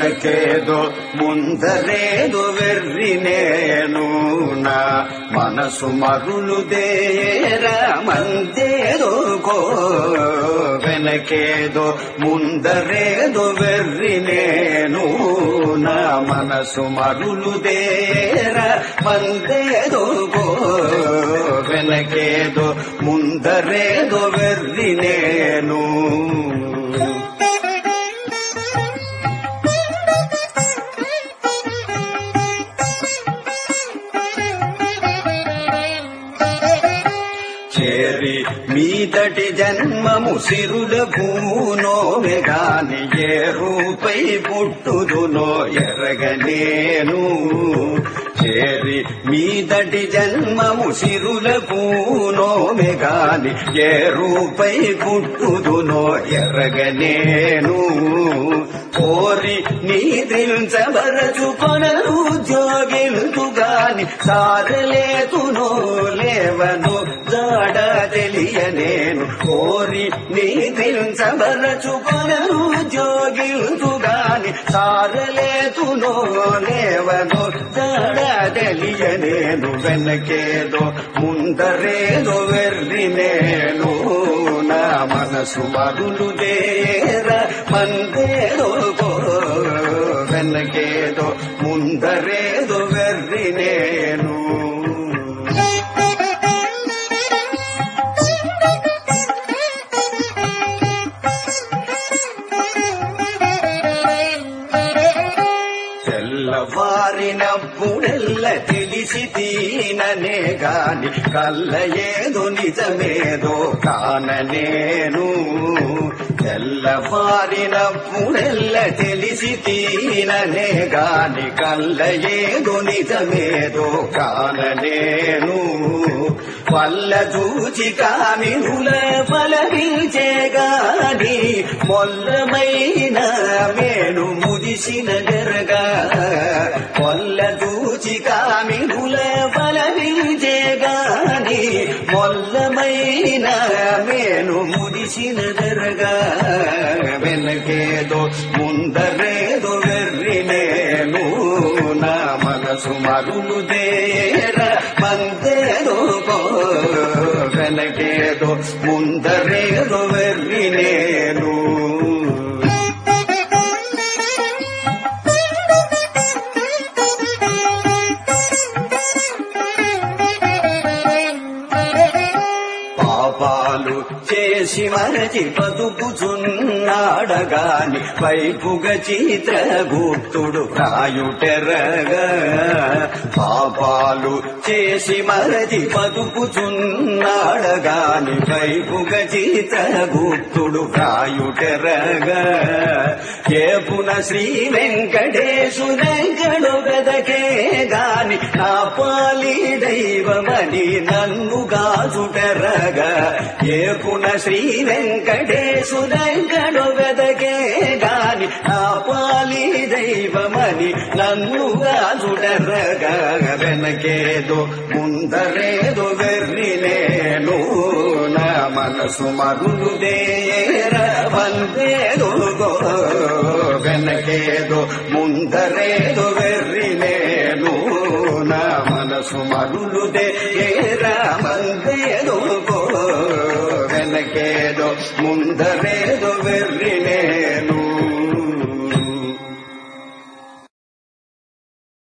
వెనకేదో ముందరేదో వెర్రి నేను నా మనసు మరులు దేర మందేదో కో వెనకేదో ముందరేదో వెర్రి నేను నా మనసు మరులు దేర మందేదో కో వెనకేదో ముందరేదో వెర్రి నేను చేరి మీదటి జన్మము సిరుల భూనోమె గాని ఏ రూపై పుట్టుదునో ఎరగనేను చేరి మీదటి జన్మము సిరుల భూనోమె గాని ఏ రూపై పుట్టుదునో ఎరగనేను కోరి నీదించబరచుకొనరు ఉద్యోగిల్తు గాని సారలేతునో లేవను జాడ తెలియనేను కోరి నీదించబరచుకొనరు ఉద్యోగిల్తు గాని సారలేతునో లేవను జాడ తెలియనేను వెనకేదో ముందరేదో వెర్రి నేను నా మనసు మరులు దేర మందేదో కో వెనకేదో ముందరేదో వెర్రి నేను తెల్లవారినప్పుడెల్ల తెలిసి తీననే గాని కళ్ళ ఏదో నిజమేదో కాననేను తెల్లవారినప్పుడెల్ల తెలిసి తీననే గాని కళ్ళ ఏదో నిజమేదో కాననేను వల్ల చూచి కామినుల ఫలవించే గాని మొల్లమైన మేను ముదిసిన జరగా కొల్ల చూచి కామినుల ఫలవించే గాని మొల్లమైన మేను ముదిసిన జరగా వెనకేదో ముందరేదో వెర్రి నేను నా మనసు మరులు దేర మందేదో కో వెనకేదో ముందరేదో వెర్రి నేను పాపాలు చేసి మరచి బతుకుచున్నాడగాని వైపుగ చిత్రగుప్తుడు రాయుటెరగా పాపాలు చేసి మరచి బతుకుచున్నాడగాని వైపుగ చిత్రగుప్తుడు రాయుటెరగా ఏపున శ్రీ వెంకటేశుడెంకడు గదకే గాని నా పాలి దైవమని నన్ను గాచుటెరగా ఏపున శ్రీ వెంకటేశుడెంకడు గదకే గాని నా పాలి దైవమని నన్ను గాచుటెరగా వెనకేదో ముందరేదో వెర్రి నేను నా మనసు మరులు దేర వందేదో గో వెనకేదో ముందరేదో వెర్రి నేను నా మనసు మరులు దేర మందేదో గో వెనకేదో ముందరేదో వెర్రి